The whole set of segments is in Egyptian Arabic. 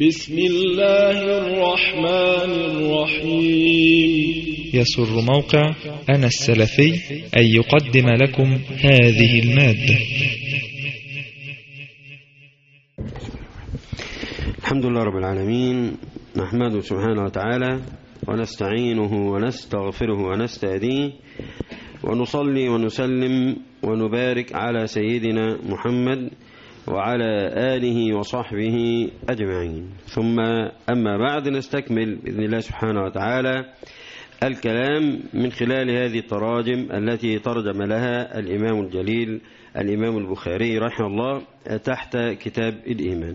بسم الله الرحمن الرحيم يسر موقع أنا السلفي أن يقدم لكم هذه المادة الحمد لله رب العالمين نحمده سبحانه وتعالى ونستعينه ونستغفره ونستهديه ونصلي ونسلم ونبارك على سيدنا محمد وعلى آله وصحبه أجمعين ثم أما بعد نستكمل بإذن الله سبحانه وتعالى الكلام من خلال هذه التراجم التي ترجم لها الإمام الجليل الإمام البخاري رحمه الله تحت كتاب الإيمان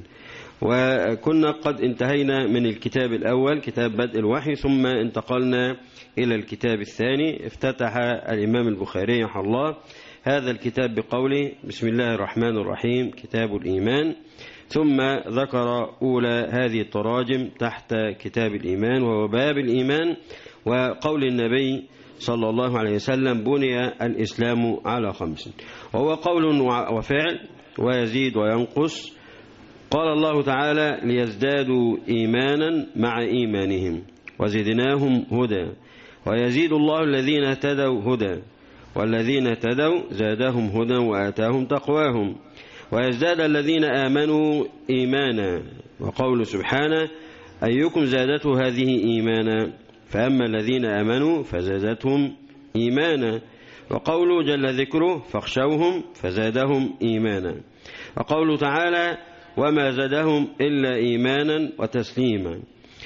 وكنا قد انتهينا من الكتاب الأول كتاب بدء الوحي ثم انتقلنا إلى الكتاب الثاني افتتح الإمام البخاري رحمه الله هذا الكتاب بقوله بسم الله الرحمن الرحيم كتاب الإيمان ثم ذكر أولى هذه التراجم تحت كتاب الإيمان وهو باب الإيمان وقول النبي صلى الله عليه وسلم بني الإسلام على خمس وهو قول وفعل ويزيد وينقص قال الله تعالى ليزدادوا إيمانا مع إيمانهم وزدناهم هدى ويزيد الله الذين اهتدوا هدى والذين اهتدوا زادهم هدى وآتاهم تقواهم ويزداد الذين آمنوا إيمانا وقول سبحانه أيكم زادته هذه إيمانا فأما الذين آمنوا فزادتهم إيمانا وقوله جل ذكره فاخشوهم فزادهم إيمانا وقوله تعالى وما زادهم إلا إيمانا وتسليما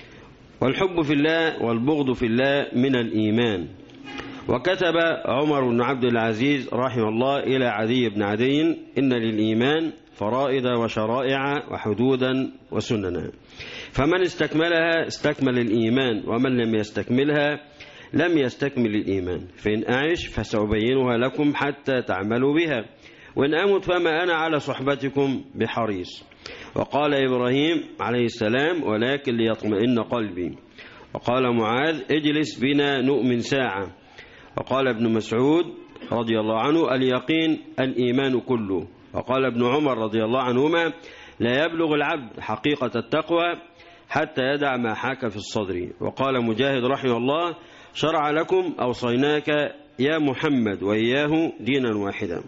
والحب في الله والبغض في الله من الإيمان وكتب عمر بن عبد العزيز رحمه الله إلى عدي بن عدي إن للإيمان فرائض وشرائع وحدودا وسننا فمن استكملها استكمل الإيمان ومن لم يستكملها لم يستكمل الإيمان فإن أعش فسأبينها لكم حتى تعملوا بها وإن أمت فما أنا على صحبتكم بحريص وقال إبراهيم عليه السلام ولكن ليطمئن قلبي وقال معاذ اجلس بنا نؤمن ساعة وقال ابن مسعود رضي الله عنه اليقين الإيمان كله وقال ابن عمر رضي الله عنهما لا يبلغ العبد حقيقة التقوى حتى يدع ما حاك في الصدر وقال مجاهد رحمه الله شرع لكم أوصيناك يا محمد وإياه دينا واحدا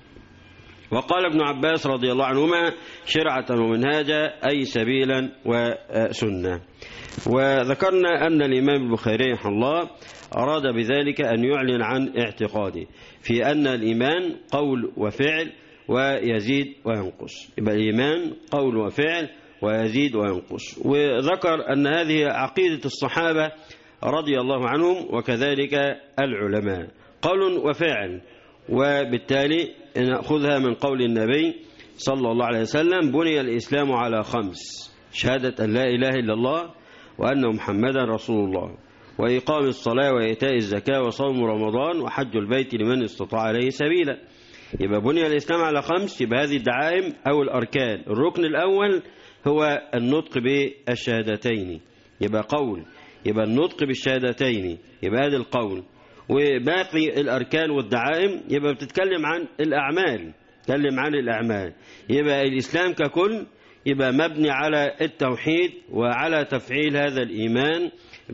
وقال ابن عباس رضي الله عنهما شرعة ومنهاجا أي سبيلا وسنة وذكرنا أن الإمام البخاري رحمه الله أراد بذلك أن يعلن عن اعتقاده في أن الإيمان قول وفعل ويزيد وينقص يبقى الإيمان قول وفعل ويزيد وينقص وذكر أن هذه عقيدة الصحابة رضي الله عنهم وكذلك العلماء قول وفعل وبالتالي نأخذها من قول النبي صلى الله عليه وسلم بني الإسلام على خمس شهادة أن لا إله إلا الله وأن محمدا رسول الله وإقام الصلاة وإيتاء الزكاة وصوم رمضان وحج البيت لمن استطاع عليه سبيلا يبقى بني الإسلام على خمس يبقى هذه الدعائم أو الأركان الركن الأول هو النطق بالشهادتين يبقى قول يبقى النطق بالشهادتين يبقى هذا القول وباقي الأركان والدعائم يبقى بتتكلم عن الأعمال تتكلم عن الأعمال يبقى الإسلام ككل يبقى مبني على التوحيد وعلى تفعيل هذا الإيمان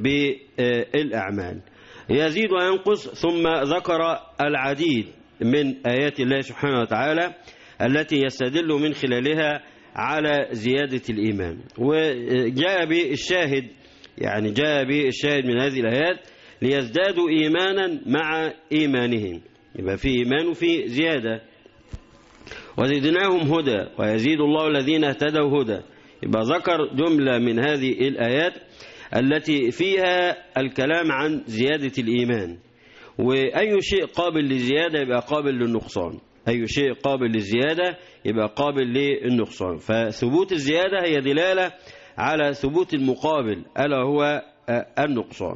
بالأعمال يزيد وينقص ثم ذكر العديد من آيات الله سبحانه وتعالى التي يستدل من خلالها على زيادة الإيمان وجاء بالشاهد يعني جاء بالشاهد من هذه الآيات ليزدادوا إيمانا مع إيمانهم يبقى في إيمان وفي زيادة وزدناهم هدى ويزيد الله الذين eهتدوا هدى يبقى ذكر جملة من هذه الآيات التي فيها الكلام عن زيادة الإيمان وأي شيء قابل للزيادة يبقى قابل للنقصان أي شيء قابل للزيادة يبقى قابل للنقصان فثبوت الزيادة هي دلالة على ثبوت المقابل ألا هو النقصان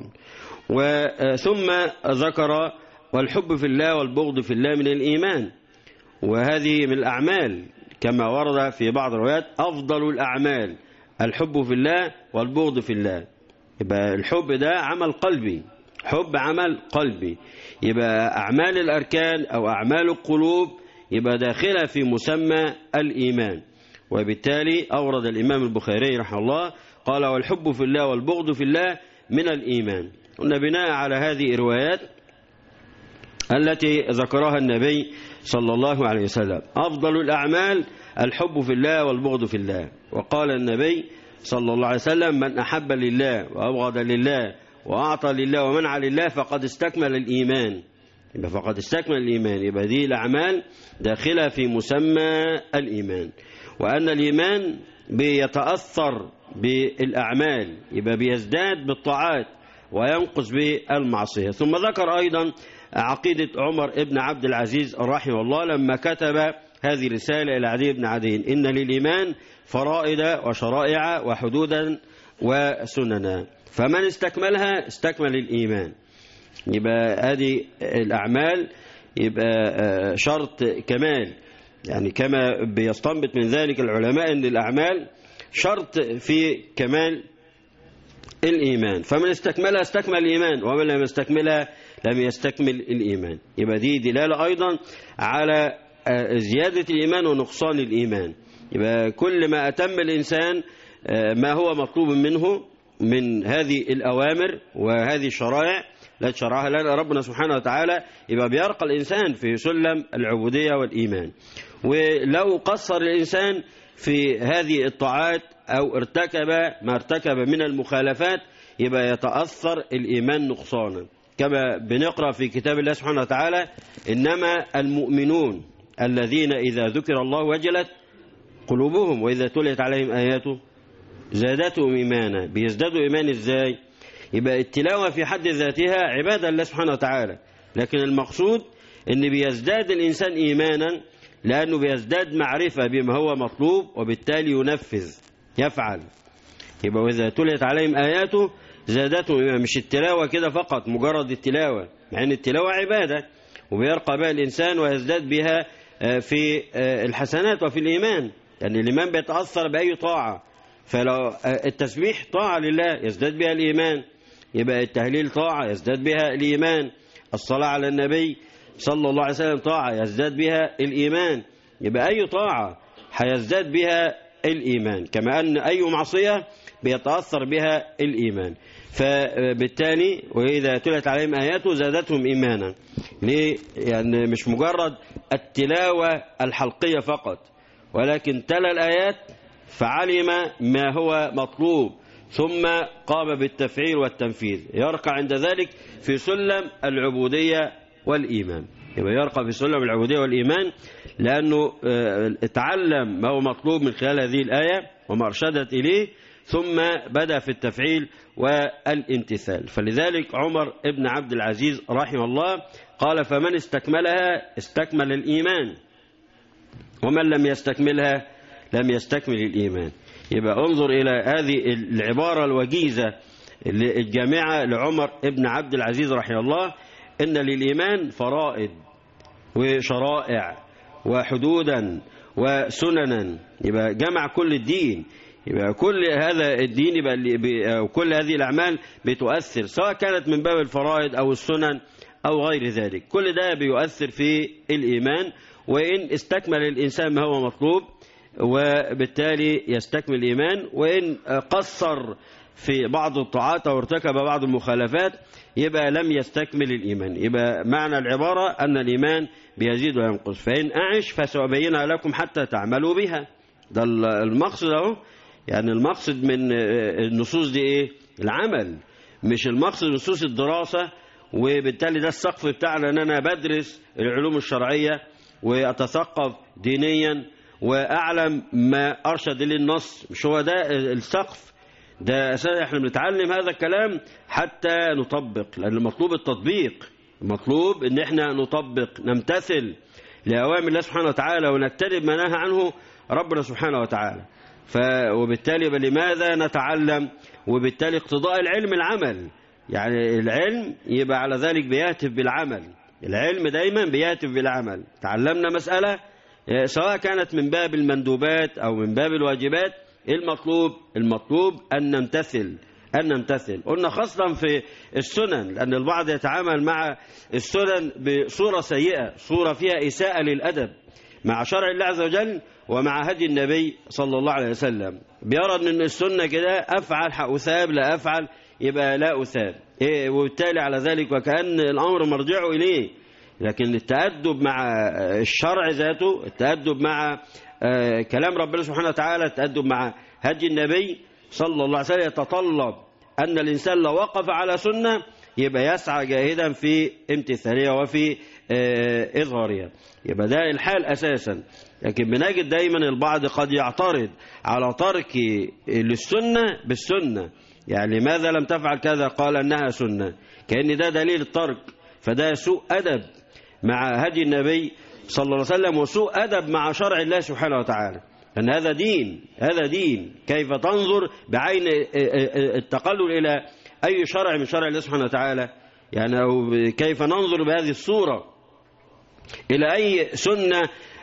وثم ذكر والحب في الله والبغض في الله من الإيمان وهذه من الأعمال كما ورد في بعض الروايات أفضل الأعمال الحب في الله والبغض في الله يبقى الحب ده عمل قلبي حب عمل قلبي يبقى أعمال الأركان أو أعمال القلوب يبقى داخلة في مسمى الإيمان وبالتالي أورد الإمام البخاري رحمه الله قال والحب في الله والبغض في الله من الإيمان قلنا بناء على هذه الروايات التي ذكرها النبي صلى الله عليه وسلم أفضل الأعمال الحب في الله والبغض في الله وقال النبي صلى الله عليه وسلم من أحب لله وأبغض لله وأعطى لله ومنع لله فقد استكمل الإيمان يبقى فقد استكمل الإيمان يبقى دي الأعمال داخلة في مسمى الإيمان وأن الإيمان بيتأثر بالأعمال يبقى بيزداد بالطاعات وينقص بالمعصية ثم ذكر أيضا عقيدة عمر ابن عبد العزيز رحمه الله لما كتب هذه الرسالة إلى عدي بن عدي إن للإيمان فرائد وشرائع وحدودا وسننا فمن استكملها استكمل الإيمان يبقى هذه الأعمال يبقى شرط كمال يعني كما بيستنبط من ذلك العلماء أن الأعمال شرط في كمال الإيمان فمن استكملها استكمل الإيمان ومن لم يستكملها لم يستكمل الإيمان يبقى دي دلالة أيضا على زيادة الإيمان ونقصان الإيمان يبقى كل ما أتم الإنسان ما هو مطلوب منه من هذه الأوامر وهذه الشرائع لا شرعها لنا ربنا سبحانه وتعالى يبقى بيرقى الإنسان في سلم العبودية والإيمان ولو قصر الإنسان في هذه الطاعات أو ارتكب ما ارتكب من المخالفات يبقى يتأثر الإيمان نقصانا كما بنقرأ في كتاب الله سبحانه وتعالى إنما المؤمنون الذين إذا ذكر الله وجلت قلوبهم وإذا تليت عليهم آياته زادتهم إيمانا بيزدادوا إيمان إزاي يبقى التلاوة في حد ذاتها عبادة الله سبحانه وتعالى لكن المقصود ان بيزداد الإنسان إيمانا لأنه بيزداد معرفة بما هو مطلوب وبالتالي ينفذ يفعل يبقى وإذا تليت عليهم آياته زادتهم إيمانا مش التلاوة كده فقط مجرد التلاوة مع أن التلاوة عبادة وبيرقى بها الإنسان ويزداد بها في الحسنات وفي الإيمان لأن يعني الإيمان بيتأثر بأي طاعة فلو التسبيح طاعة لله يزداد بها الإيمان يبقى التهليل طاعة يزداد بها الإيمان الصلاة على النبي صلى الله عليه وسلم طاعة يزداد بها الإيمان يبقى أي طاعة هيزداد بها الإيمان كما أن أي معصية بيتأثر بها الإيمان فبالتالي وإذا تلت عليهم آياته زادتهم إيمانا ليه؟ يعني مش مجرد التلاوة الحلقية فقط ولكن تلا الآيات فعلم ما هو مطلوب ثم قام بالتفعيل والتنفيذ يرقى عند ذلك في سلم العبودية والإيمان يبقى يرقى في سلم العبودية والإيمان لأنه اتعلم ما هو مطلوب من خلال هذه الآية وما أرشدت إليه ثم بدأ في التفعيل والامتثال فلذلك عمر ابن عبد العزيز رحمه الله قال فمن استكملها استكمل الإيمان ومن لم يستكملها لم يستكمل الإيمان يبقى انظر إلى هذه العبارة الوجيزة الجامعة لعمر ابن عبد العزيز رحمه الله إن للإيمان فرائد وشرائع وحدودا وسننا يبقى جمع كل الدين يبقى كل هذا الدين يبقى كل هذه الأعمال بتؤثر سواء كانت من باب الفرائض أو السنن أو غير ذلك كل ده بيؤثر في الإيمان وإن استكمل الإنسان ما هو مطلوب وبالتالي يستكمل الإيمان وإن قصر في بعض الطاعات أو ارتكب بعض المخالفات يبقى لم يستكمل الإيمان يبقى معنى العبارة أن الإيمان بيزيد وينقص فإن أعش فسأبينها لكم حتى تعملوا بها ده المقصد أهو يعني المقصد من النصوص دي إيه العمل مش المقصد نصوص الدراسة وبالتالي ده السقف بتاعنا أن أنا بدرس العلوم الشرعية وأتثقف دينيا وأعلم ما أرشد لي النص مش هو ده السقف ده أساسا احنا بنتعلم هذا الكلام حتى نطبق لأن المطلوب التطبيق المطلوب ان احنا نطبق نمتثل لأوامر الله سبحانه وتعالى ونجتنب ما نهى عنه ربنا سبحانه وتعالى ف وبالتالي لماذا نتعلم وبالتالي اقتضاء العلم العمل يعني العلم يبقى على ذلك بيهتف بالعمل العلم دايما بيهتف بالعمل تعلمنا مسألة سواء كانت من باب المندوبات أو من باب الواجبات المطلوب المطلوب أن نمتثل أن نمتثل قلنا خاصة في السنن لأن البعض يتعامل مع السنن بصورة سيئة صورة فيها إساءة للأدب مع شرع الله عز وجل ومع هدي النبي صلى الله عليه وسلم بيرى ان السنة كده افعل اثاب لا افعل يبقى لا اثاب إيه وبالتالي على ذلك وكأن الامر مرجعه اليه لكن التأدب مع الشرع ذاته التأدب مع كلام ربنا سبحانه وتعالى التأدب مع هدي النبي صلى الله عليه وسلم يتطلب أن الإنسان لو وقف على سنة يبقى يسعى جاهدا في امتثالها وفي إظهارها يبقى ده الحال أساسا لكن بنجد دايما البعض قد يعترض على ترك للسنة بالسنة يعني لماذا لم تفعل كذا قال أنها سنة كأن ده دليل الترك فده سوء أدب مع هدي النبي صلى الله عليه وسلم وسوء أدب مع شرع الله سبحانه وتعالى أن هذا دين هذا دين كيف تنظر بعين التقلل إلى أي شرع من شرع الله سبحانه وتعالى يعني أو كيف ننظر بهذه الصورة إلى أي سنة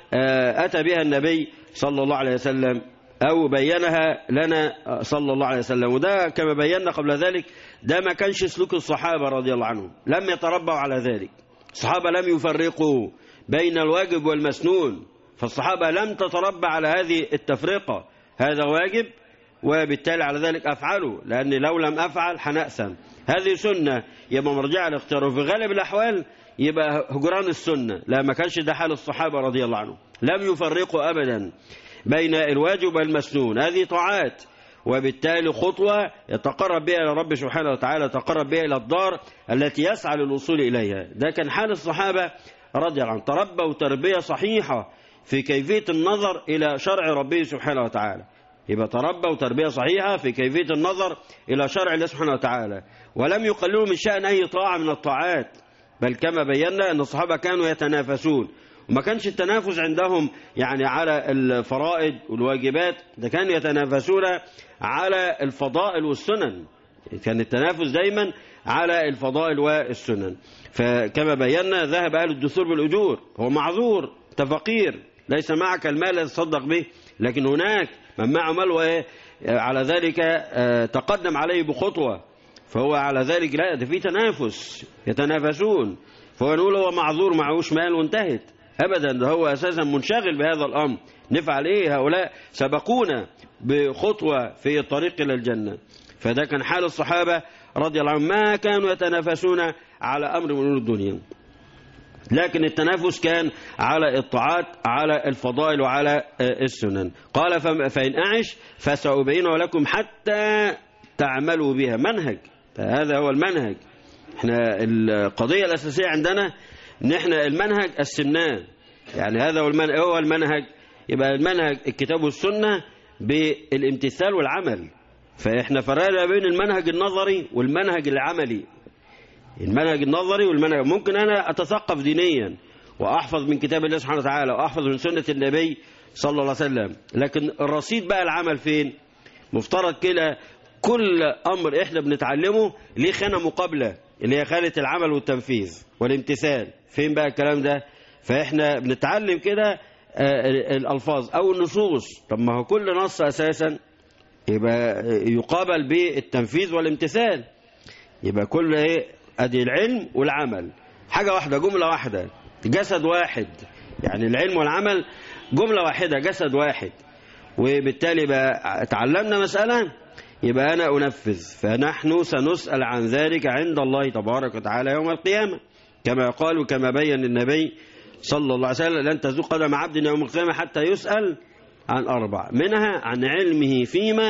أتى بها النبي صلى الله عليه وسلم أو بينها لنا صلى الله عليه وسلم وده كما بينا قبل ذلك ده ما كانش سلوك الصحابة رضي الله عنهم لم يتربوا على ذلك الصحابة لم يفرقوا بين الواجب والمسنون فالصحابة لم تتربى على هذه التفرقة هذا واجب وبالتالي على ذلك أفعله لأن لو لم أفعل حنأثم هذه سنة يبقى مرجع الاختيار وفي غالب الأحوال يبقى هجران السنة لا ما كانش ده حال الصحابة رضي الله عنهم لم يفرقوا أبدا بين الواجب والمسنون هذه طاعات وبالتالي خطوة يتقرب بها إلى رب سبحانه وتعالى يتقرب بها إلى الدار التي يسعى للوصول إليها ده كان حال الصحابة رضي الله عنهم تربوا تربية صحيحة في كيفية النظر إلى شرع ربه سبحانه وتعالى يبقى تربوا تربية صحيحة في كيفية النظر إلى شرع الله سبحانه وتعالى ولم يقللوا من شأن أي طاعة من الطاعات بل كما بينا أن الصحابة كانوا يتنافسون وما كانش التنافس عندهم يعني على الفرائض والواجبات ده كانوا يتنافسون على الفضائل والسنن كان التنافس دايما على الفضائل والسنن فكما بينا ذهب أهل الدثور بالأجور هو معذور تفقير ليس معك المال يتصدق به لكن هناك من معه مال وإيه على ذلك تقدم عليه بخطوة فهو على ذلك لا ده في تنافس يتنافسون فهو نقول هو معذور معهوش مال وانتهت ابدا ده هو اساسا منشغل بهذا الامر نفعل ايه هؤلاء سبقونا بخطوه في الطريق الى الجنه فده كان حال الصحابه رضي الله عنهم ما كانوا يتنافسون على امر من امور الدنيا لكن التنافس كان على الطاعات على الفضائل وعلى السنن قال فإن أعش فسأبين لكم حتى تعملوا بها منهج هذا هو المنهج احنا القضية الأساسية عندنا ان احنا المنهج قسمناه يعني هذا هو المنهج, هو المنهج يبقى المنهج الكتاب والسنة بالامتثال والعمل فاحنا فرقنا بين المنهج النظري والمنهج العملي المنهج النظري والمنهج ممكن انا اتثقف دينيا واحفظ من كتاب الله سبحانه وتعالى واحفظ من سنة النبي صلى الله عليه وسلم لكن الرصيد بقى العمل فين مفترض كده كل امر احنا بنتعلمه ليه خانه مقابله اللي هي خانه العمل والتنفيذ والامتثال فين بقى الكلام ده فاحنا بنتعلم كده الالفاظ او النصوص طب ما هو كل نص اساسا يبقى يقابل بالتنفيذ والامتثال يبقى كل ايه ادي العلم والعمل حاجه واحده جمله واحده جسد واحد يعني العلم والعمل جمله واحده جسد واحد وبالتالي بقى اتعلمنا مساله يبقى أنا أنفذ فنحن سنسأل عن ذلك عند الله تبارك وتعالى يوم القيامة كما قال وكما بين النبي صلى الله عليه وسلم لن تزوق قدم عبد يوم القيامة حتى يسأل عن أربع منها عن علمه فيما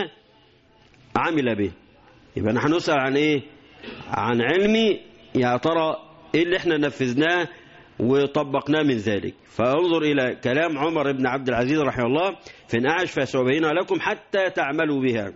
عمل به يبقى نحن نسأل عن إيه عن علمي يا ترى إيه اللي احنا نفذناه وطبقناه من ذلك فانظر إلى كلام عمر بن عبد العزيز رحمه الله فإن أعش فسأبين لكم حتى تعملوا بها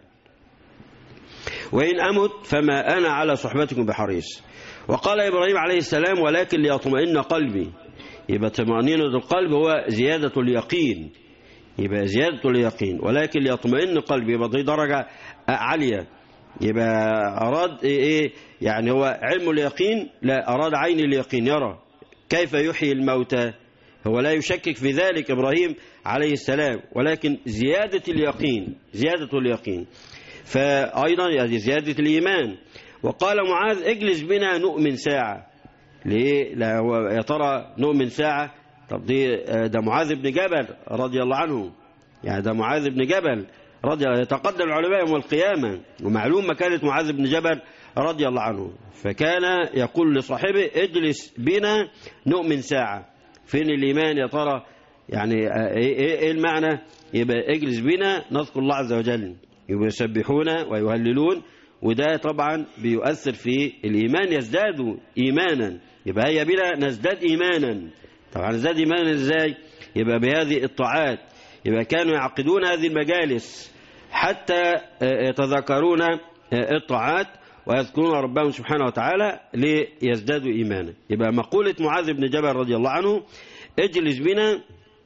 وإن أمت فما أنا على صحبتكم بحريص وقال إبراهيم عليه السلام ولكن ليطمئن قلبي يبقى طمأنينة القلب هو زيادة اليقين يبقى زيادة اليقين ولكن ليطمئن قلبي يبقى دي درجة عالية يبقى أراد إيه يعني هو علم اليقين لا أراد عين اليقين يرى كيف يحيي الموتى هو لا يشكك في ذلك إبراهيم عليه السلام ولكن زيادة اليقين زيادة اليقين فأيضا يعني زيادة الإيمان وقال معاذ اجلس بنا نؤمن ساعة ليه لا هو يا ترى نؤمن ساعة طب دي ده معاذ بن جبل رضي الله عنه يعني ده معاذ بن جبل رضي الله يتقدم العلماء يوم القيامة ومعلوم مكانة معاذ بن جبل رضي الله عنه فكان يقول لصاحبه اجلس بنا نؤمن ساعة فين الإيمان يا ترى يعني ايه, إيه المعنى يبقى اجلس بنا نذكر الله عز وجل يبقى يسبحون ويهللون وده طبعا بيؤثر في الإيمان يزداد إيمانا يبقى هيا بنا نزداد إيمانا طبعا نزداد إيمانا إزاي يبقى بهذه الطاعات يبقى كانوا يعقدون هذه المجالس حتى يتذكرون الطاعات ويذكرون ربهم سبحانه وتعالى ليزدادوا إيمانا يبقى مقولة معاذ بن جبل رضي الله عنه اجلس بنا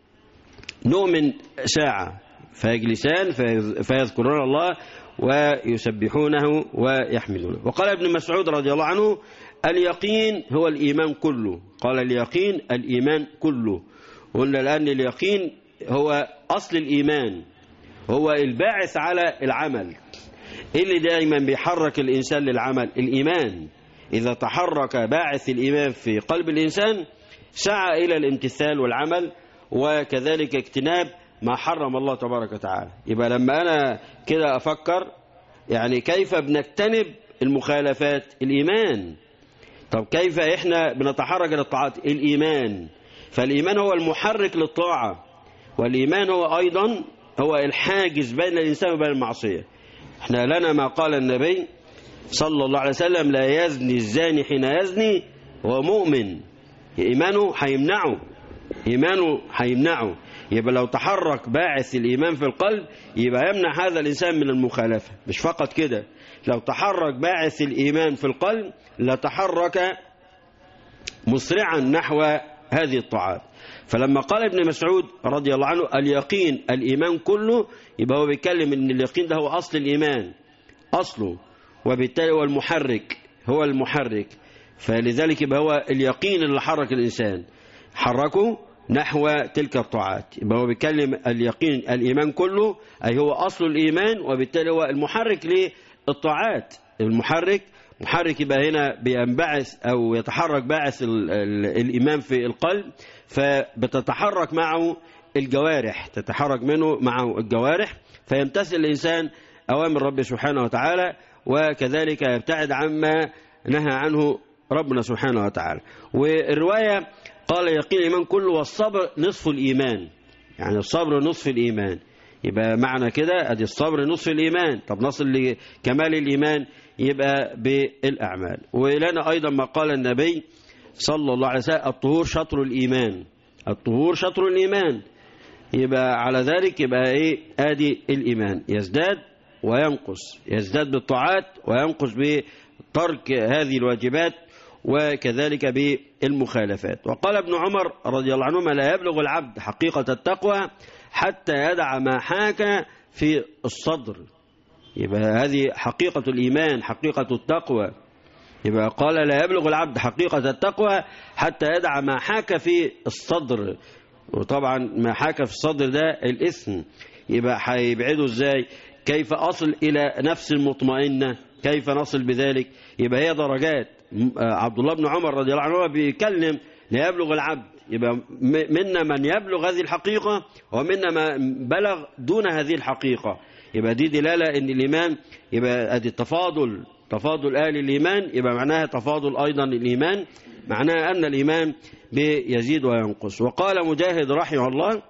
نؤمن ساعة فيجلسان فيذكرون الله ويسبحونه ويحمدونه وقال ابن مسعود رضي الله عنه اليقين هو الإيمان كله قال اليقين الإيمان كله قلنا الآن اليقين هو أصل الإيمان هو الباعث على العمل إيه اللي دائما بيحرك الإنسان للعمل الإيمان إذا تحرك باعث الإيمان في قلب الإنسان سعى إلى الامتثال والعمل وكذلك اجتناب ما حرم الله تبارك وتعالى يبقى لما أنا كده أفكر يعني كيف بنجتنب المخالفات الإيمان طب كيف إحنا بنتحرك للطاعات الإيمان فالإيمان هو المحرك للطاعة والإيمان هو أيضا هو الحاجز بين الإنسان وبين المعصية احنا لنا ما قال النبي صلى الله عليه وسلم لا يزني الزاني حين يزني هو مؤمن إيمانه هيمنعه إيمانه هيمنعه يبقى لو تحرك باعث الإيمان في القلب يبقى يمنع هذا الإنسان من المخالفة مش فقط كده لو تحرك باعث الإيمان في القلب لتحرك مسرعا نحو هذه الطاعات فلما قال ابن مسعود رضي الله عنه اليقين الإيمان كله يبقى هو بيتكلم ان اليقين ده هو أصل الإيمان أصله وبالتالي هو المحرك هو المحرك فلذلك يبقى هو اليقين اللي حرك الإنسان حركه نحو تلك الطاعات يبقى هو بيتكلم اليقين الإيمان كله أي هو أصل الإيمان وبالتالي هو المحرك للطاعات المحرك محرك يبقى هنا بينبعث أو يتحرك باعث الإيمان في القلب فبتتحرك معه الجوارح تتحرك منه معه الجوارح فيمتثل الإنسان أوامر رب سبحانه وتعالى وكذلك يبتعد عما نهى عنه ربنا سبحانه وتعالى والرواية قال يقين الإيمان كله والصبر نصف الإيمان يعني الصبر نصف الإيمان يبقى معنى كده ادي الصبر نصف الإيمان طب نصل لكمال الإيمان يبقى بالأعمال ولنا أيضا ما قال النبي صلى الله عليه وسلم الطهور شطر الإيمان الطهور شطر الإيمان يبقى على ذلك يبقى إيه آدي الإيمان يزداد وينقص يزداد بالطاعات وينقص بترك هذه الواجبات وكذلك بالمخالفات وقال ابن عمر رضي الله عنهما لا يبلغ العبد حقيقة التقوى حتى يدع ما حاك في الصدر يبقى هذه حقيقة الإيمان حقيقة التقوى يبقى قال لا يبلغ العبد حقيقة التقوى حتى يدع ما حاك في الصدر وطبعا ما حاك في الصدر ده الإثم يبقى هيبعده ازاي كيف أصل إلى نفس المطمئنة كيف نصل بذلك يبقى هي درجات عبد الله بن عمر رضي الله عنه بيكلم لا يبلغ العبد يبقى منا من يبلغ هذه الحقيقة ومنا من بلغ دون هذه الحقيقة يبقى دي دلالة ان الإيمان يبقى ادي التفاضل تفاضل آل الإيمان يبقى معناها تفاضل أيضا الإيمان معناها أن الإيمان بيزيد وينقص وقال مجاهد رحمه الله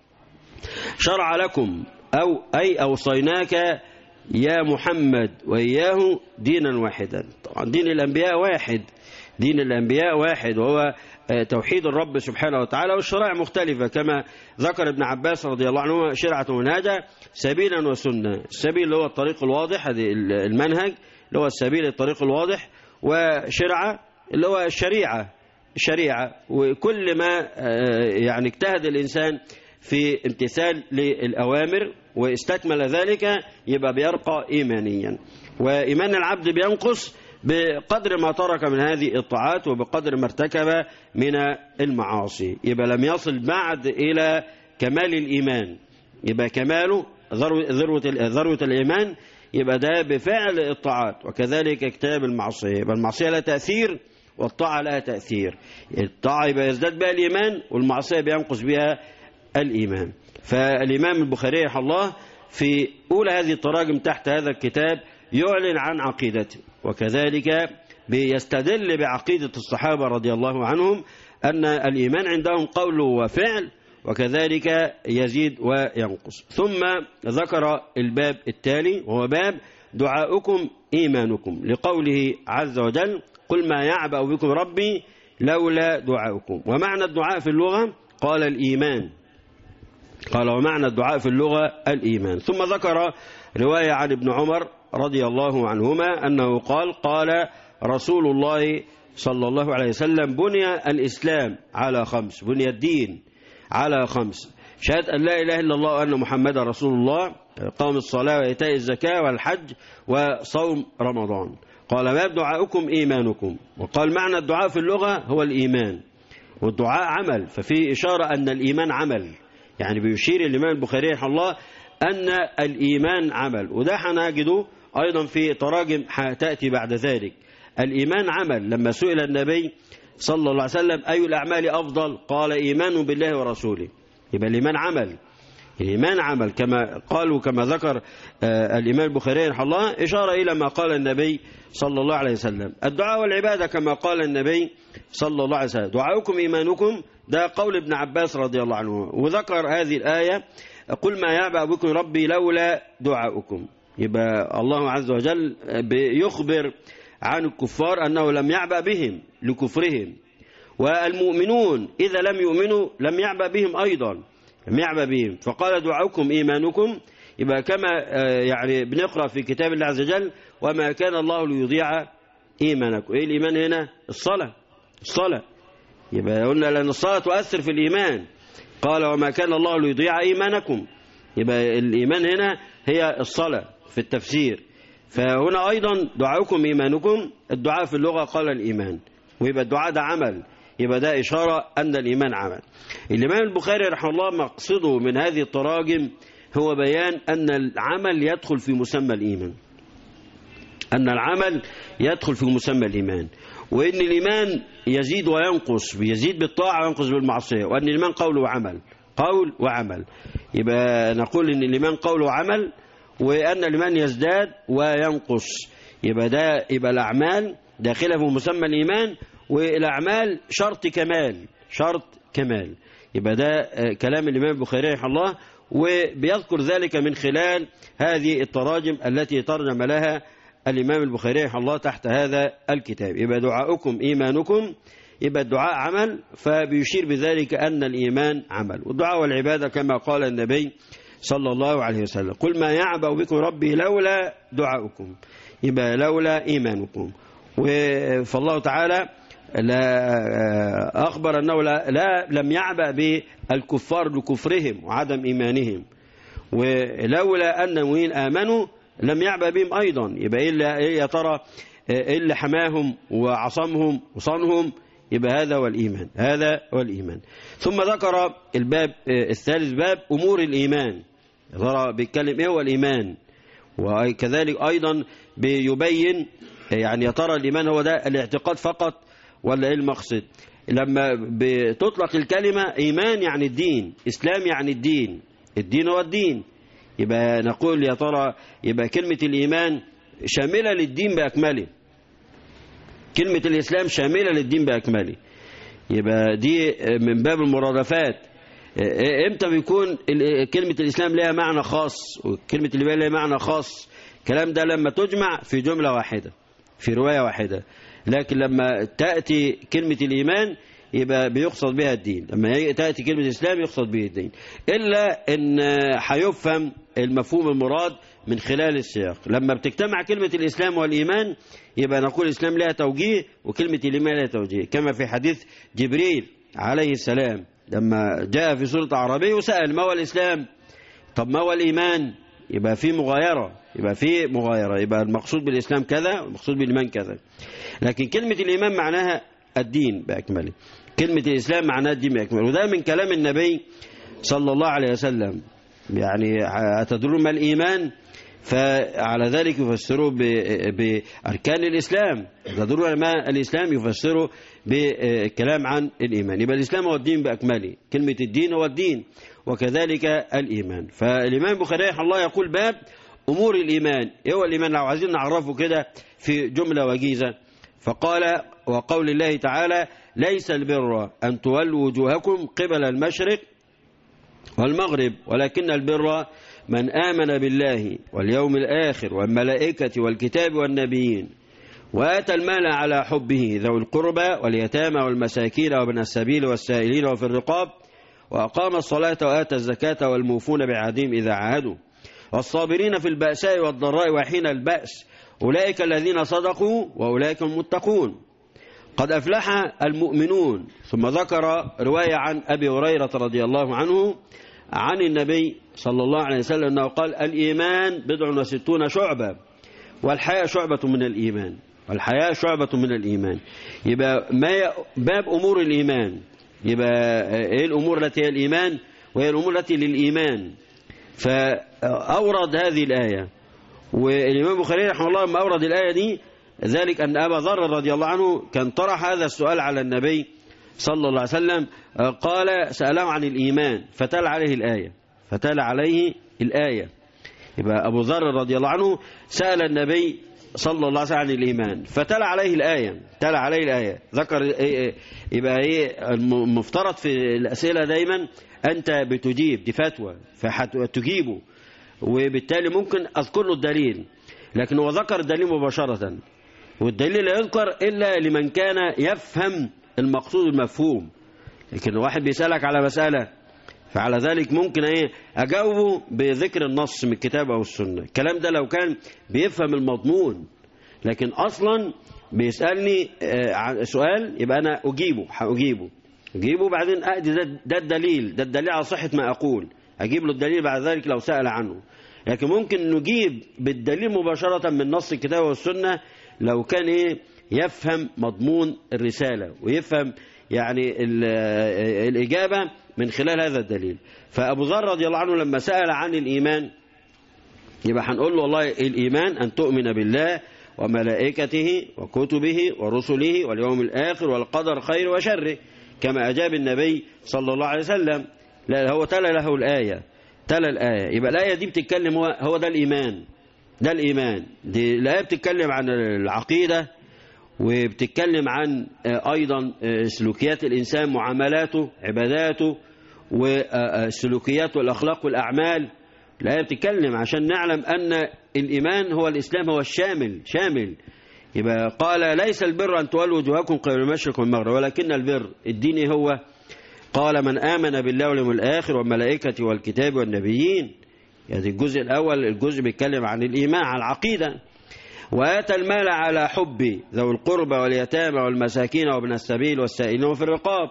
شرع لكم أو أي أوصيناك يا محمد وإياه دينا واحدا طبعا دين الأنبياء واحد دين الأنبياء واحد وهو توحيد الرب سبحانه وتعالى والشرائع مختلفة كما ذكر ابن عباس رضي الله عنه شرعة منهاجة سبيلا وسنة السبيل اللي هو الطريق الواضح هذه المنهج اللي هو السبيل الطريق الواضح وشرعة اللي هو الشريعة الشريعة وكل ما يعني اجتهد الإنسان في امتثال للأوامر واستكمل ذلك يبقى بيرقى إيمانيا وإيمان العبد بينقص بقدر ما ترك من هذه الطاعات وبقدر ما ارتكب من المعاصي يبقى لم يصل بعد إلى كمال الإيمان يبقى كماله ذروة ذروة الإيمان يبقى ده بفعل الطاعات وكذلك اجتناب المعصية يبقى المعصية لها تأثير والطاعة لها تأثير الطاعة يبقى يزداد بها الإيمان والمعصية بينقص بها الإيمان فالإمام البخاري رحمه الله في أولى هذه التراجم تحت هذا الكتاب يعلن عن عقيدته وكذلك بيستدل بعقيدة الصحابة رضي الله عنهم أن الإيمان عندهم قول وفعل وكذلك يزيد وينقص ثم ذكر الباب التالي وهو باب دعاؤكم إيمانكم لقوله عز وجل قل ما يعبأ بكم ربي لولا دعاؤكم ومعنى الدعاء في اللغة قال الإيمان قال ومعنى الدعاء في اللغة الإيمان ثم ذكر رواية عن ابن عمر رضي الله عنهما أنه قال قال رسول الله صلى الله عليه وسلم بني الإسلام على خمس بني الدين على خمس شهادة أن لا إله إلا الله وأن محمد رسول الله قام الصلاة وإيتاء الزكاة والحج وصوم رمضان قال ما دعاؤكم إيمانكم وقال معنى الدعاء في اللغة هو الإيمان والدعاء عمل ففي إشارة أن الإيمان عمل يعني بيشير الإمام البخاري رحمه الله أن الإيمان عمل وده هنجده أيضا في تراجم تأتي بعد ذلك الإيمان عمل لما سئل النبي صلى الله عليه وسلم أي الأعمال أفضل قال إيمان بالله ورسوله يبقى الإيمان عمل الإيمان عمل كما قالوا كما ذكر آه الإمام البخاري رحمه الله إشارة إلى ما قال النبي صلى الله عليه وسلم الدعاء والعبادة كما قال النبي صلى الله عليه وسلم دعاؤكم إيمانكم ده قول ابن عباس رضي الله عنه وذكر هذه الآية قل ما يعبأ بكم ربي لولا دعاؤكم يبقى الله عز وجل يخبر عن الكفار أنه لم يعبأ بهم لكفرهم والمؤمنون إذا لم يؤمنوا لم يعبأ بهم أيضا لم يعبأ بهم فقال دعاؤكم إيمانكم يبقى كما يعني بنقرأ في كتاب الله عز وجل وما كان الله ليضيع إيمانكم إيه الإيمان هنا الصلاة الصلاة يبقى قلنا لأن الصلاة تؤثر في الإيمان قال وما كان الله ليضيع إيمانكم يبقى الإيمان هنا هي الصلاة في التفسير فهنا أيضا دعاؤكم إيمانكم الدعاء في اللغة قال الإيمان ويبقى الدعاء ده عمل يبقى ده إشارة أن الإيمان عمل الإمام البخاري رحمه الله مقصده من هذه التراجم هو بيان أن العمل يدخل في مسمى الإيمان أن العمل يدخل في مسمى الإيمان وإن الإيمان يزيد وينقص يزيد بالطاعة وينقص بالمعصية وأن الإيمان قول وعمل قول وعمل يبقى نقول إن الإيمان قول وعمل وأن الإيمان يزداد وينقص يبقى ده يبقى الأعمال داخلة في مسمى الإيمان والأعمال شرط كمال شرط كمال يبقى ده كلام الإمام البخاري رحمه الله وبيذكر ذلك من خلال هذه التراجم التي ترجم لها الإمام البخاري رحمه الله تحت هذا الكتاب يبقى دعاؤكم إيمانكم يبقى الدعاء عمل فبيشير بذلك أن الإيمان عمل والدعاء والعبادة كما قال النبي صلى الله عليه وسلم قل ما يعبأ بكم ربي لولا دعاؤكم يبقى لولا إيمانكم فالله تعالى لا أخبر أنه لا, لا لم يعبأ بالكفار لكفرهم وعدم إيمانهم ولولا أن المؤمنين آمنوا لم يعبأ بهم أيضا يبقى إيه يا ترى إيه اللي حماهم وعصمهم وصنهم يبقى هذا والإيمان هذا والإيمان ثم ذكر الباب الثالث باب أمور الإيمان ترى بيتكلم إيه هو الإيمان وكذلك أيضا بيبين يعني يا ترى الإيمان هو ده الاعتقاد فقط ولا إيه المقصد لما بتطلق الكلمة إيمان يعني الدين إسلام يعني الدين الدين هو الدين يبقى نقول يا ترى يبقى كلمة الإيمان شاملة للدين بأكمله كلمة الإسلام شاملة للدين بأكمله يبقى دي من باب المرادفات امتى بيكون كلمة الإسلام لها معنى خاص وكلمة الإيمان لها معنى خاص الكلام ده لما تجمع في جملة واحدة في رواية واحدة لكن لما تأتي كلمة الإيمان يبقى بيقصد بها الدين لما تأتي كلمة الإسلام يقصد به الدين إلا أن هيفهم المفهوم المراد من خلال السياق لما بتجتمع كلمة الإسلام والإيمان يبقى نقول الإسلام لها توجيه وكلمة الإيمان لها توجيه كما في حديث جبريل عليه السلام لما جاء في سورة عربية وسأل ما هو الإسلام طب ما هو الإيمان يبقى في مغايرة يبقى في مغايرة يبقى المقصود بالإسلام كذا والمقصود بالإيمان كذا لكن كلمة الإيمان معناها الدين بأكمله كلمة الإسلام معناها الدين بأكمله وده من كلام النبي صلى الله عليه وسلم يعني أتدرون ما الإيمان فعلى ذلك يفسره ب- بأركان الإسلام يقدرون علماء الإسلام يفسره بكلام عن الإيمان يبقى الإسلام هو الدين بأكمله كلمة الدين هو الدين وكذلك الإيمان فالإمام البخاري رحمه الله يقول باب أمور الإيمان إيه هو الإيمان لو عايزين نعرفه كده في جملة وجيزة فقال وقول الله تعالى ليس البر أن تولوا وجوهكم قبل المشرق والمغرب ولكن البر من آمن بالله واليوم الآخر والملائكة والكتاب والنبيين وآتى المال على حبه ذوي القربى واليتامى والمساكين وابن السبيل والسائلين وفي الرقاب وأقام الصلاة وآتى الزكاة والموفون بعهدهم إذا عاهدوا والصابرين في البأساء والضراء وحين البأس أولئك الذين صدقوا وأولئك المتقون قد أفلح المؤمنون ثم ذكر رواية عن أبي هريرة رضي الله عنه عن النبي صلى الله عليه وسلم أنه قال الإيمان بضع وستون شعبة والحياة شعبة من الإيمان والحياة شعبة من الإيمان يبقى ما ي... باب أمور الإيمان يبقى إيه الأمور التي هي الإيمان وهي الأمور التي للإيمان فأورد هذه الآية والإمام البخاري رحمه الله لما أورد الآية دي ذلك أن أبا ذر رضي الله عنه كان طرح هذا السؤال على النبي صلى الله عليه وسلم قال سأله عن الإيمان فتال عليه الآية فتال عليه الآية يبقى أبو ذر رضي الله عنه سأل النبي صلى الله عليه وسلم عن الإيمان فتلا عليه الآية تلا عليه الآية ذكر إيه يبقى إيه المفترض في الأسئلة دايما أنت بتجيب دي فتوى فتجيبه وبالتالي ممكن أذكر له الدليل لكن هو ذكر الدليل مباشرة والدليل لا يذكر إلا لمن كان يفهم المقصود المفهوم لكن واحد بيسألك على مسألة فعلى ذلك ممكن ايه اجاوبه بذكر النص من الكتاب او السنه الكلام ده لو كان بيفهم المضمون لكن اصلا بيسالني عن سؤال يبقى انا اجيبه هاجيبه اجيبه بعدين ادي ده, ده الدليل ده الدليل على صحه ما اقول اجيب له الدليل بعد ذلك لو سال عنه لكن ممكن نجيب بالدليل مباشره من نص الكتاب والسنه لو كان ايه يفهم مضمون الرساله ويفهم يعني الإجابة من خلال هذا الدليل فأبو ذر رضي الله عنه لما سأل عن الإيمان يبقى هنقول له والله الإيمان أن تؤمن بالله وملائكته وكتبه ورسله واليوم الآخر والقدر خير وشره كما أجاب النبي صلى الله عليه وسلم لا هو تلا له الآية تلا الآية يبقى الآية دي بتتكلم هو, هو ده الإيمان ده الإيمان دي الآية بتتكلم عن العقيدة وبتتكلم عن أيضا سلوكيات الإنسان معاملاته عباداته والسلوكيات والأخلاق والأعمال الآية بتتكلم عشان نعلم أن الإيمان هو الإسلام هو الشامل شامل يبقى قال ليس البر أن تولوا وجوهكم قبل المشرق والمغرب ولكن البر الدين هو قال من آمن بالله واليوم الآخر والملائكة والكتاب والنبيين يعني الجزء الأول الجزء بيتكلم عن الإيمان عن العقيدة وآتى المال على حب ذوي القربى واليتامى والمساكين وابن السبيل والسائلين وفي الرقاب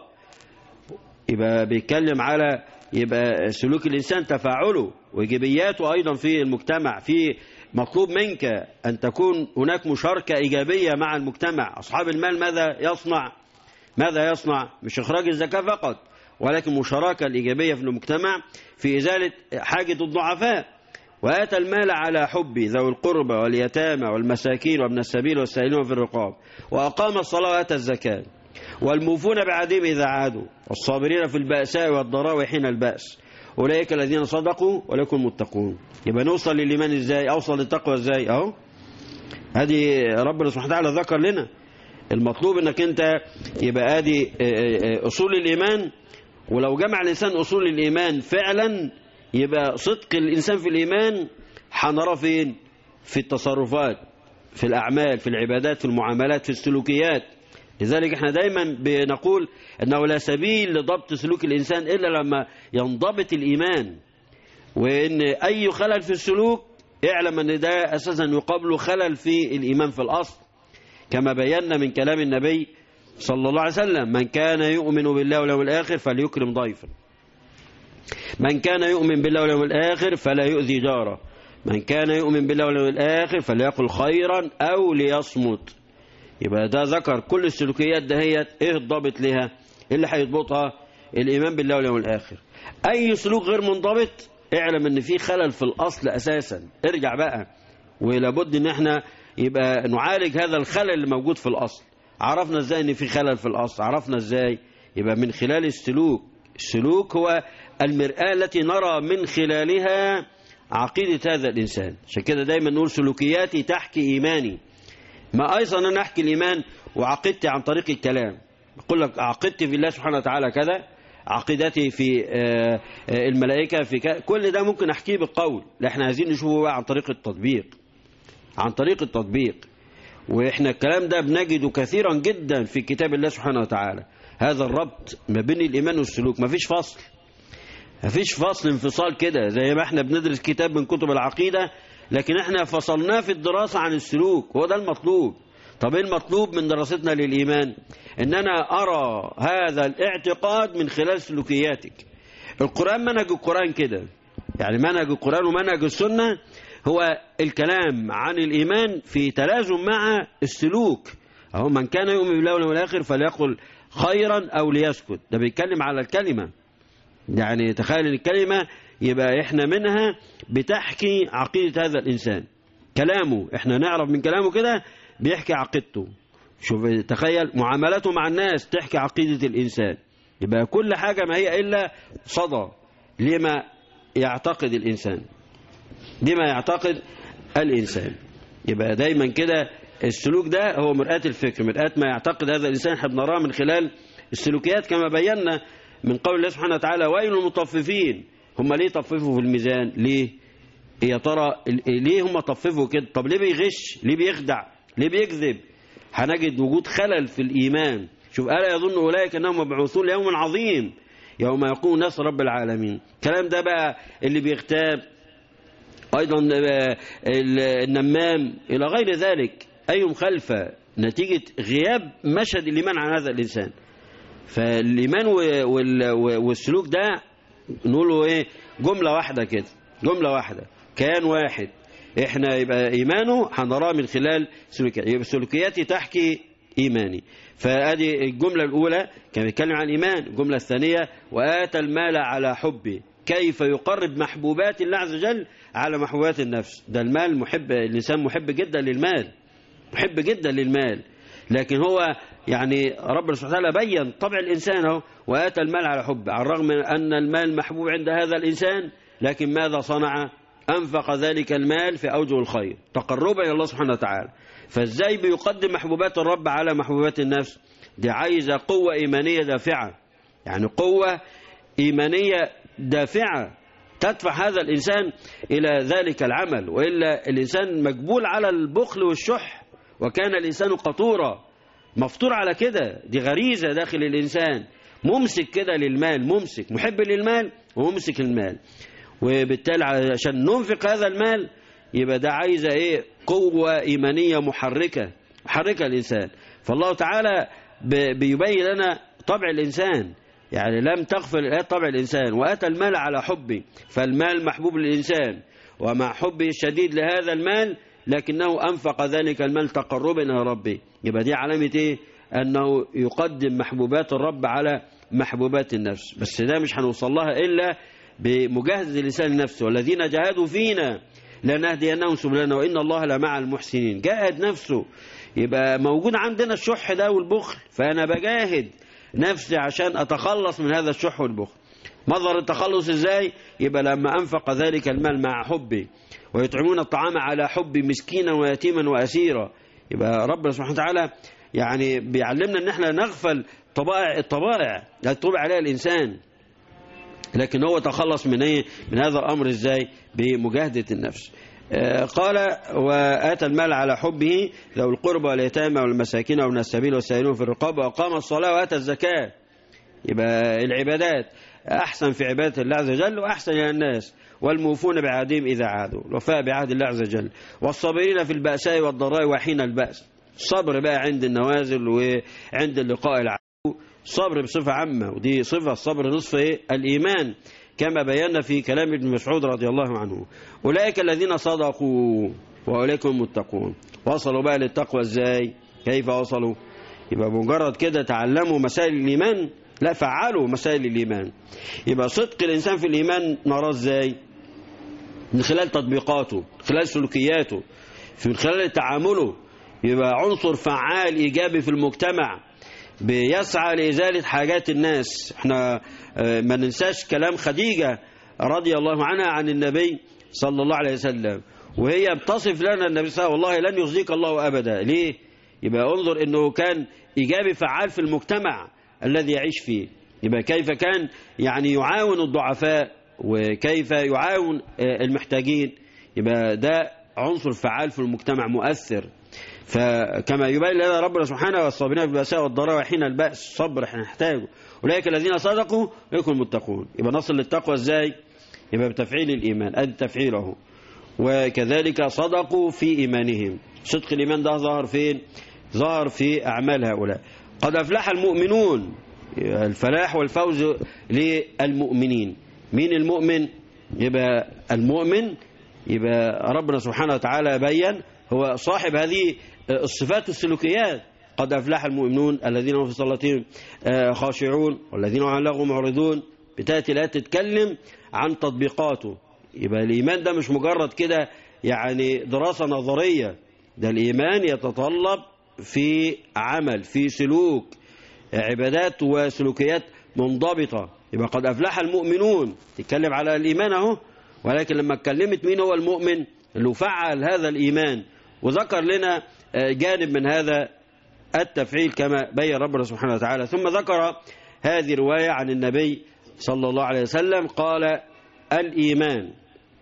يبقى بيتكلم على يبقى سلوك الإنسان تفاعله وإيجابياته أيضا في المجتمع في مطلوب منك أن تكون هناك مشاركة إيجابية مع المجتمع أصحاب المال ماذا يصنع ماذا يصنع مش إخراج الزكاة فقط ولكن مشاركة الإيجابية في المجتمع في إزالة حاجة الضعفاء وآتى المال على حب ذوي القربى واليتامى والمساكين وابن السبيل والسائلين في الرقاب وأقام الصلاة وآتى الزكاة والموفون بعدهم إذا عادوا والصابرين في البأساء والضراء وحين البأس أولئك الذين صدقوا ولكم المتقون يبقى نوصل للإيمان إزاي أوصل للتقوى إزاي أهو هذه ربنا سبحانه وتعالى ذكر لنا المطلوب انك انت يبقى ادي اصول الايمان ولو جمع الانسان اصول الايمان فعلا يبقى صدق الإنسان في الإيمان حنرى فين في التصرفات في الأعمال في العبادات في المعاملات في السلوكيات لذلك احنا دايما بنقول أنه لا سبيل لضبط سلوك الإنسان إلا لما ينضبط الإيمان وإن أي خلل في السلوك اعلم أن ده أساسا يقابله خلل في الإيمان في الأصل كما بينا من كلام النبي صلى الله عليه وسلم من كان يؤمن بالله واليوم الآخر فليكرم ضيفا من كان يؤمن بالله واليوم الآخر فلا يؤذي جاره من كان يؤمن بالله واليوم الآخر فليقل خيرا أو ليصمت يبقى ده ذكر كل السلوكيات دهيت ايه الضابط لها ايه اللي هيضبطها الإيمان بالله واليوم الآخر أي سلوك غير منضبط اعلم ان في خلل في الاصل اساسا ارجع بقى ولابد ان احنا يبقى نعالج هذا الخلل اللي موجود في الاصل عرفنا ازاي ان في خلل في الاصل عرفنا ازاي يبقى من خلال السلوك السلوك هو المرآة التي نرى من خلالها عقيدة هذا الإنسان عشان كده دايما نقول سلوكياتي تحكي إيماني ما أيضا أنا أحكي الإيمان وعقيدتي عن طريق الكلام أقول لك عقيدتي في الله سبحانه وتعالى كذا عقيدتي في الملائكة في كذا كل ده ممكن أحكيه بالقول لا احنا عايزين نشوفه بقى عن طريق التطبيق عن طريق التطبيق واحنا الكلام ده بنجده كثيرا جدا في كتاب الله سبحانه وتعالى هذا الربط ما بين الإيمان والسلوك ما فيش فصل ما فيش فصل انفصال كده زي ما احنا بندرس كتاب من كتب العقيدة لكن احنا فصلناه في الدراسة عن السلوك هو ده المطلوب طب ايه المطلوب من دراستنا للإيمان ان انا ارى هذا الاعتقاد من خلال سلوكياتك القرآن منهج القرآن كده يعني منهج القرآن ومنهج السنة هو الكلام عن الإيمان في تلازم مع السلوك أهو من كان يؤمن بالله واليوم الآخر فليقل خيرا أو ليسكت ده بيتكلم على الكلمة يعني تخيل الكلمة يبقى احنا منها بتحكي عقيدة هذا الإنسان كلامه احنا نعرف من كلامه كده بيحكي عقيدته شوف تخيل معاملته مع الناس تحكي عقيدة الإنسان يبقى كل حاجة ما هي إلا صدى لما يعتقد الإنسان لما يعتقد الإنسان يبقى دايما كده السلوك ده هو مرآة الفكر مرآة ما يعتقد هذا الإنسان احنا بنراه من خلال السلوكيات كما بينا من قول الله سبحانه وتعالى ويل المطففين هم ليه طففوا في الميزان ليه يا ترى ليه هم طففوا كده طب ليه بيغش ليه بيخدع ليه بيكذب هنجد وجود خلل في الإيمان شوف ألا يظن أولئك أنهم مبعوثون ليوم عظيم يوم يقوم ناس رب العالمين الكلام ده بقى اللي بيغتاب أيضا النمام إلى غير ذلك أي مخالفة نتيجة غياب مشهد الإيمان عن هذا الإنسان فالإيمان والسلوك ده نقوله إيه جملة واحدة كده جملة واحدة كيان واحد إحنا يبقى إيمانه هنراه من خلال سلوكيات يبقى سلوكياتي تحكي إيماني فأدي الجملة الأولى كان بيتكلم عن الإيمان الجملة الثانية وآتى المال على حبه كيف يقرب محبوبات الله عز وجل على محبوبات النفس ده المال محب الإنسان محب جدا للمال محب جدا للمال لكن هو يعني ربنا سبحانه وتعالى بين طبع الإنسان اهو وآتى المال على حب على الرغم من أن المال محبوب عند هذا الإنسان لكن ماذا صنع أنفق ذلك المال في أوجه الخير تقربا إلى الله سبحانه وتعالى فازاي بيقدم محبوبات الرب على محبوبات النفس دي عايزة قوة إيمانية دافعة يعني قوة إيمانية دافعة تدفع هذا الإنسان إلى ذلك العمل وإلا الإنسان مجبول على البخل والشح وكان الإنسان قطورا مفطور على كده دي غريزة داخل الإنسان ممسك كده للمال ممسك محب للمال وممسك المال وبالتالي عشان ننفق هذا المال يبقى ده عايزة ايه قوة إيمانية محركة محركة الإنسان فالله تعالى بيبين لنا طبع الإنسان يعني لم تغفل الآيات طبع الإنسان وأتى المال على حبه فالمال محبوب للإنسان ومع حبه الشديد لهذا المال لكنه أنفق ذلك المال تقربا إلى ربه يبقى دي علامة إيه أنه يقدم محبوبات الرب على محبوبات النفس بس ده مش هنوصل لها إلا بمجاهدة الإنسان لنفسه والذين جاهدوا فينا لنهدينهم سبلنا وإن الله لمع المحسنين جاهد نفسه يبقى موجود عندنا الشح ده والبخل فأنا بجاهد نفسي عشان أتخلص من هذا الشح والبخل مظهر التخلص ازاي يبقى لما أنفق ذلك المال مع حبه ويطعمون الطعام على حب مسكينا ويتيما وأسيرا يبقى ربنا سبحانه وتعالى يعني بيعلمنا ان احنا نغفل طبائع الطبائع لا تطبع عليها الإنسان لكن هو تخلص من ايه من هذا الأمر ازاي بمجاهدة النفس قال وآتى المال على حبه ذو القربى واليتامى والمساكين وابن السبيل والسائلون في الرقاب وأقام الصلاة وآتى الزكاة يبقى العبادات أحسن في عبادة الله عز وجل وأحسن إلى الناس والموفون بعهدهم إذا عادوا الوفاء بعهد الله عز وجل والصابرين في البأساء والضراء وحين البأس الصبر بقى عند النوازل وعند اللقاء العدو الصبر بصفة عامة ودي صفة الصبر نصف إيه؟ الإيمان كما بينا في كلام ابن مسعود رضي الله عنه أولئك الذين صدقوا وأولئك هم المتقون وصلوا بقى للتقوى إزاي كيف وصلوا يبقى مجرد كده تعلموا مسائل الإيمان لا فعلوا مسائل الإيمان يبقى صدق الإنسان في الإيمان نراه إزاي من خلال تطبيقاته من خلال سلوكياته من خلال تعامله يبقى عنصر فعال إيجابي في المجتمع بيسعى لإزالة حاجات الناس احنا اه ما ننساش كلام خديجة رضي الله عنها عن النبي صلى الله عليه وسلم وهي بتصف لنا النبي صلى الله عليه وسلم والله لن يخزيك الله أبدا ليه يبقى انظر انه كان إيجابي فعال في المجتمع الذي يعيش فيه يبقى كيف كان يعني يعاون الضعفاء وكيف يعاون المحتاجين يبقى ده عنصر فعال في المجتمع مؤثر فكما يبين لنا ربنا سبحانه والصابرين في البأساء والضراء وحين البأس صبر احنا نحتاجه أولئك الذين صدقوا يكون المتقون يبقى نصل للتقوى ازاي يبقى بتفعيل الإيمان أدي تفعيله وكذلك صدقوا في إيمانهم صدق الإيمان ده ظهر فين ظهر في أعمال هؤلاء قد أفلح المؤمنون الفلاح والفوز للمؤمنين مين المؤمن يبقى المؤمن يبقى ربنا سبحانه وتعالى بين هو صاحب هذه الصفات السلوكيات قد أفلح المؤمنون الذين هم في صلاتهم خاشعون والذين هم عن لغو معرضون بتأتي الآيات تتكلم عن تطبيقاته يبقى الإيمان ده مش مجرد كده يعني دراسة نظرية ده الإيمان يتطلب في عمل في سلوك عبادات وسلوكيات منضبطة يبقى قد أفلح المؤمنون تتكلم على الإيمان أهو ولكن لما اتكلمت مين هو المؤمن اللي فعل هذا الإيمان وذكر لنا جانب من هذا التفعيل كما بين ربنا سبحانه وتعالى ثم ذكر هذه رواية عن النبي صلى الله عليه وسلم قال الإيمان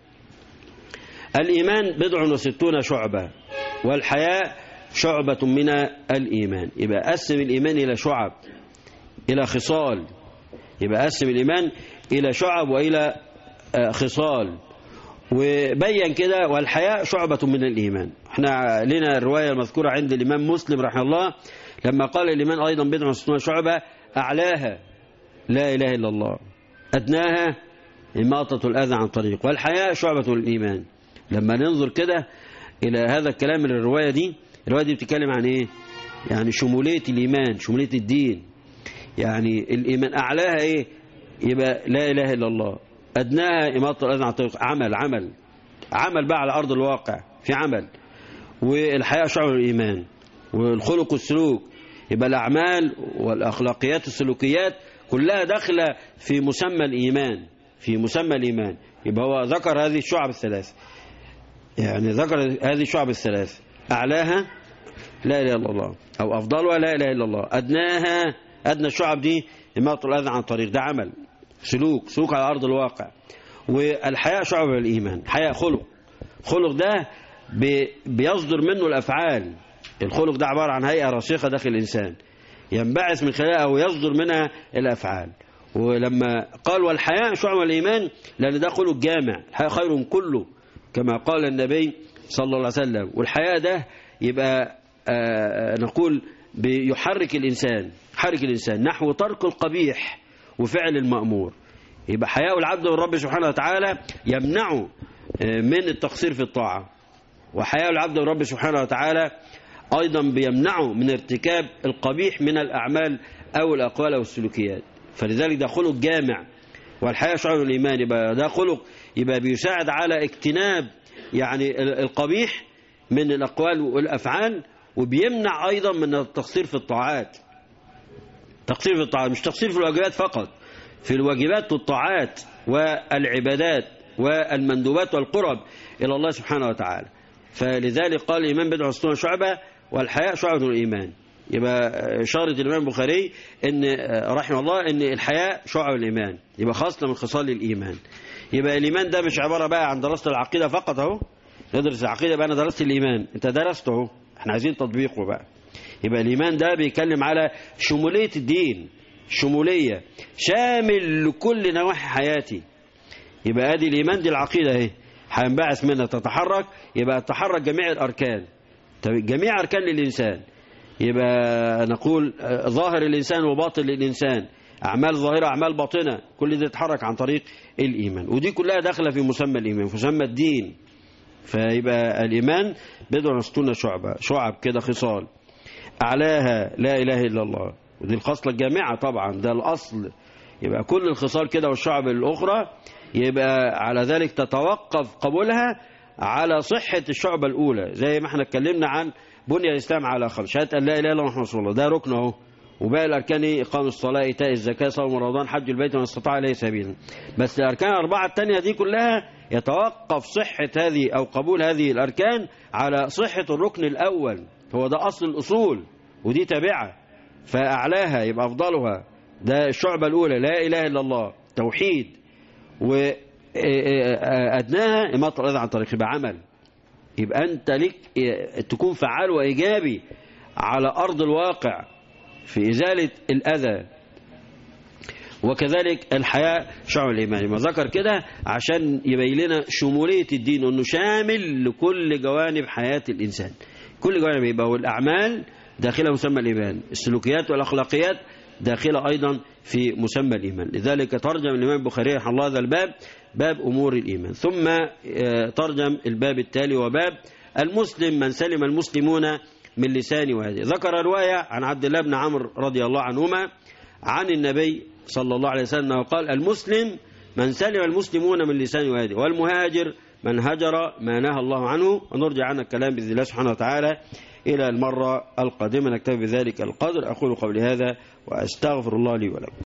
الإيمان بضع وستون شعبة والحياء شعبة من الإيمان يبقى قسم الإيمان إلى شعب إلى خصال يبقى قسم الإيمان إلى شعب وإلى خصال وبين كده والحياء شعبة من الإيمان احنا لنا الرواية المذكورة عند الإمام مسلم رحمه الله لما قال الإيمان أيضا بضع وستون شعبة أعلاها لا إله إلا الله أدناها إماطة الأذى عن طريق والحياء شعبة من الإيمان لما ننظر كده إلى هذا الكلام من الرواية دي الرواية دي بتتكلم عن إيه يعني شمولية الإيمان شمولية الدين يعني الإيمان أعلاها إيه يبقى لا إله إلا الله أدناها إماطة الأذى عن طريق عمل عمل عمل بقى على أرض الواقع في عمل والحياة شعب الإيمان والخلق والسلوك يبقى الأعمال والأخلاقيات السلوكيات كلها داخلة في مسمى الإيمان في مسمى الإيمان يبقى هو ذكر هذه الشعب الثلاث يعني ذكر هذه الشعب الثلاث أعلاها لا إله إلا الله أو أفضلها لا إله إلا الله أدناها أدنى الشعب دي إماطة الأذى عن طريق ده عمل سلوك سلوك على أرض الواقع والحياء شعب الإيمان حياء خلق خلق ده بيصدر منه الأفعال الخلق ده عبارة عن هيئة راسخة داخل الإنسان ينبعث من خلالها أو يصدر منها الأفعال ولما قال والحياء شعب الإيمان لأن ده خلق جامع الحياء خير كله كما قال النبي صلى الله عليه وسلم والحياء ده يبقى آه نقول بيحرك الإنسان يحرك الإنسان نحو ترك القبيح وفعل المأمور يبقى حياء العبد والرب سبحانه وتعالى يمنعه من التقصير في الطاعة وحياء العبد والرب سبحانه وتعالى أيضا بيمنعه من ارتكاب القبيح من الأعمال أو الأقوال أو السلوكيات فلذلك ده خلق جامع والحياة شعور الإيمان يبقى ده خلق يبقى بيساعد على اجتناب يعني القبيح من الأقوال والأفعال وبيمنع أيضا من التقصير في الطاعات تقصير في الطاعات مش تقصير في الواجبات فقط في الواجبات والطاعات والعبادات والمندوبات والقرب إلى الله سبحانه وتعالى فلذلك قال الإيمان بدع وستون شعبة والحياء شعبة الإيمان يبقى إشارة الإمام البخاري إن رحمه الله إن الحياء شعب الإيمان يبقى خاصة من خصال الإيمان يبقى الإيمان ده مش عبارة بقى عن دراسة العقيدة فقط أهو ندرس العقيدة بقى أنا درست الإيمان أنت درسته أهو احنا عايزين تطبيقه بقى يبقى الإيمان ده بيتكلم على شمولية الدين شمولية شامل لكل نواحي حياتي يبقى ادي الإيمان دي العقيدة اهي هينبعث منها تتحرك يبقى تتحرك جميع الأركان جميع أركان للإنسان يبقى نقول ظاهر الإنسان وباطن للإنسان أعمال ظاهرة أعمال باطنة كل ده يتحرك عن طريق الإيمان ودي كلها داخلة في مسمى الإيمان في مسمى الدين فيبقى الإيمان بضع وستون شعبة شعب كده خصال أعلاها لا إله إلا الله ودي الخصلة الجامعة طبعا ده الأصل يبقى كل الخصال كده والشعب الأخرى يبقى على ذلك تتوقف قبولها على صحة الشعبة الأولى زي ما احنا اتكلمنا عن بني الإسلام على خمس شهادة أن لا إله إلا الله محمد رسول الله ده ركن أهو وباقي الأركان إيه؟ إقام الصلاة إيتاء الزكاة صوم رمضان حج البيت من استطاع إليه سبيلا بس الأركان الأربعة التانية دي كلها يتوقف صحة هذه أو قبول هذه الأركان على صحة الركن الأول هو ده أصل الأصول ودي تابعة فأعلاها يبقى أفضلها ده الشعبة الأولى لا إله إلا الله توحيد وأدناها إماطة الأذى عن طريق يبقى عمل يبقى أنت لك تكون فعال وإيجابي على أرض الواقع في إزالة الأذى وكذلك الحياة شعب الإيمان ما ذكر كده عشان يبين لنا شمولية الدين وأنه شامل لكل جوانب حياة الإنسان كل جوانب يبقى والأعمال داخلة مسمى الإيمان السلوكيات والأخلاقيات داخلة أيضا في مسمى الإيمان لذلك ترجم الإمام البخاري رحمه الله هذا الباب باب أمور الإيمان ثم ترجم الباب التالي وباب المسلم من سلم المسلمون من لسانه وهذه ذكر رواية عن عبد الله بن عمرو رضي الله عنهما عن النبي صلى الله عليه وسلم وقال المسلم من سلم المسلمون من لسانه وهذه والمهاجر من هجر ما نهى الله عنه ونرجع عن الكلام بإذن الله سبحانه وتعالى إلى المرة القادمة نكتفي بذلك القدر أقول قبل هذا وأستغفر الله لي ولكم